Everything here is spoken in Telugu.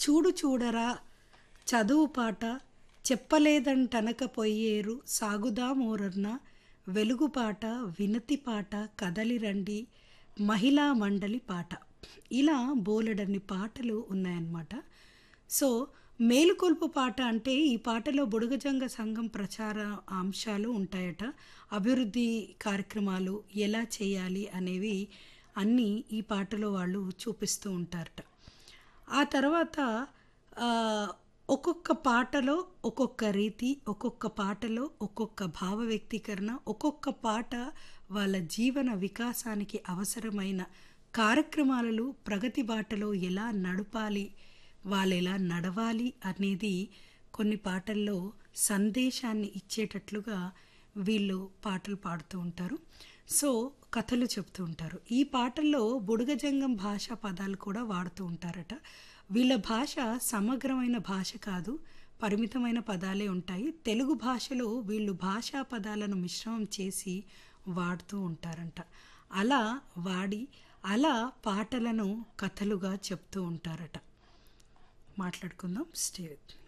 చూడు చూడరా చదువు పాట చెప్పలేదంటనకపోయేరు సాగుదామోరన్న వెలుగు పాట వినతి పాట కదలి రండి మహిళా మండలి పాట ఇలా బోలెడన్ని పాటలు ఉన్నాయన్నమాట సో మేలుకొల్పు పాట అంటే ఈ పాటలో బుడగజంగ సంఘం ప్రచార అంశాలు ఉంటాయట అభివృద్ధి కార్యక్రమాలు ఎలా చేయాలి అనేవి అన్నీ ఈ పాటలో వాళ్ళు చూపిస్తూ ఉంటారట ఆ తర్వాత ఆ, ఒక్కొక్క పాటలో ఒక్కొక్క రీతి ఒక్కొక్క పాటలో ఒక్కొక్క భావ వ్యక్తీకరణ ఒక్కొక్క పాట వాళ్ళ జీవన వికాసానికి అవసరమైన కార్యక్రమాలలో ప్రగతి బాటలో ఎలా నడపాలి వాళ్ళు ఎలా నడవాలి అనేది కొన్ని పాటల్లో సందేశాన్ని ఇచ్చేటట్లుగా వీళ్ళు పాటలు పాడుతూ ఉంటారు సో కథలు చెప్తూ ఉంటారు ఈ పాటల్లో బుడగజంగం భాషా పదాలు కూడా వాడుతూ ఉంటారట వీళ్ళ భాష సమగ్రమైన భాష కాదు పరిమితమైన పదాలే ఉంటాయి తెలుగు భాషలో వీళ్ళు భాషా పదాలను మిశ్రమం చేసి వాడుతూ ఉంటారంట అలా వాడి అలా పాటలను కథలుగా చెప్తూ ఉంటారట మాట్లాడుకుందాం స్టే విత్ మీ